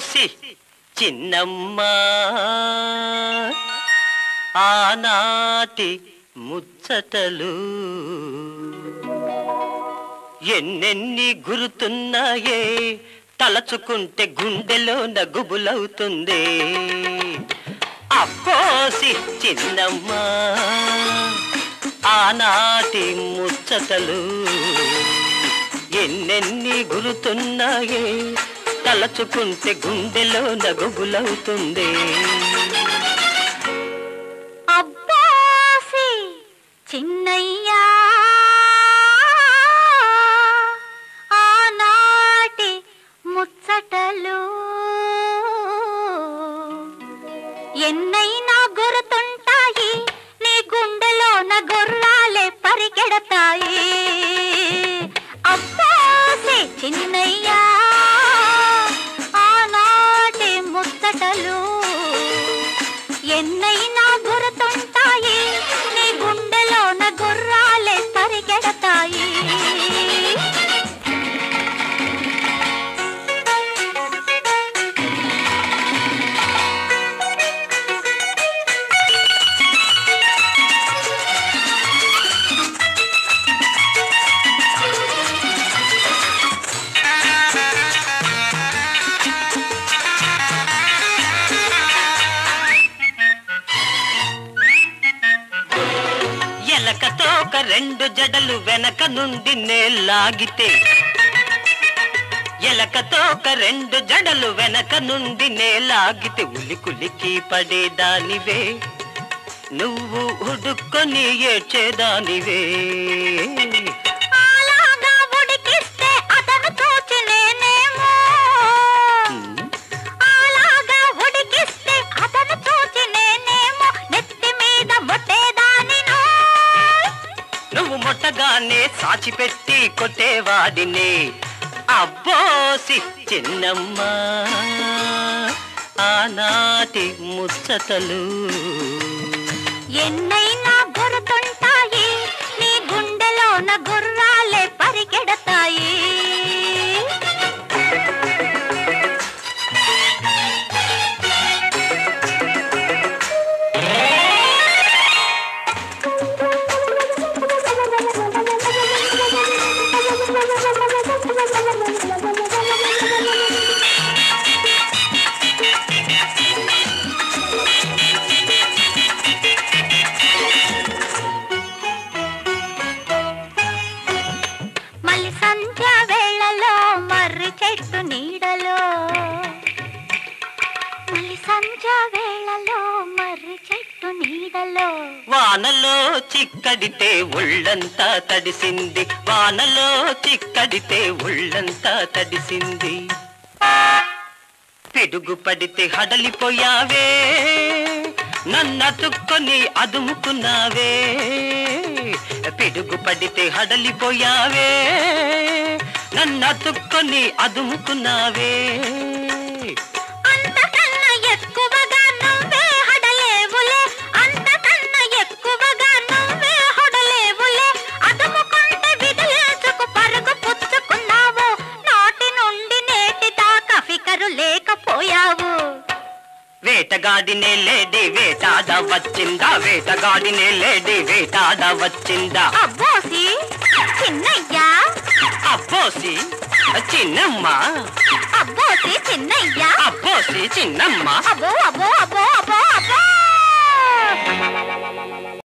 అబ్బోసి చిన్నమ్మ ఆనాటి ముచ్చటలు ఎన్నెన్ని గురుతున్నాయే తలచుకుంటే గుండెలో నగుబులవుతుంది అబ్బోసి చిన్నమ్మ ఆనాటి ముచ్చటలు ఎన్నెన్ని గురుతున్నాయే తలచుకుంటే గుండెలో నగుబులవుతుంది అబ్బాసి చిన్నయ్యా ఆనాటి ముచ్చటలు ఎన్నైనా గుర్తుంటాయి నీ గుండెలోన గుర్రాలే పరిగెడతాయి అబ్బాసి చిన్నయ్యా ఆనాటి ముచ్చటలు ఎన్నైనా గుర్తుంటాయి నీ గుండెలోన గుర్రాలే పరిగెడతాయి ఎలకతో ఒక రెండు జడలు వెనక నుండి నేలాగితే ఎలకతో ఒక రెండు జడలు వెనక నుండి నేలాగితే ఉలికులికి పడేదానివే నువ్వు ఉడుక్కొని ఏడ్చేదానివే అలాగా ఉడికిస్తే అతను చూచి నేనేమో అలాగా ఉడికిస్తే అతను చూచి నేనేమో నెత్తి మీద మొట్టేదానినో నువ్వు మొట్టగానే సాచిపెట్టి కొట్టేవాడిని అబ్బోసి చిన్నమ్మ ఆనాటి ముచ్చటలు ఎన్నైనా గుర్తుంటాయి నీ గుండెలోన గుర్రాలే పరిగెడతాయి మళ్ళీ సంధ్య వేళలో మర్రి చెట్టు నీడలో మళ్ళీ సంధ్య వేళలో మర్రి చెట్టు నీడలో వానలో చిక్కడితే ఒళ్ళంతా తడిసింది వానలో చిక్కడితే ఒళ్ళంతా తడిసింది పిడుగు పడితే హడలిపోయావే నన్నతుక్కొని అదుముకున్నావే పిడుగు పడితే హడలిపోయావే నన్నతుక్కొని అదుముకున్నావే అంతకన్నా ఎక్కువగా నువ్వే హడలేవులే అంతకన్నా ఎక్కువగా నువ్వే హడలేవులే అదుముకుంటే విదిలేసుకు పరుగు పుచ్చుకున్నావు నాటి నుండి నేటి దాకా ఫికరు లేకపోయావు వేటగాడినే లేడి వేటాడ వచ్చిందా వేటగాడినే లేడి వేటాడ వచ్చిందా అబ్బోసి చిన్నయ్యా అబ్బోసి చిన్నమ్మ అబ్బోసి చిన్నయ్యా అబ్బోసి చిన్నమ్మ అబ్బో అబ్బో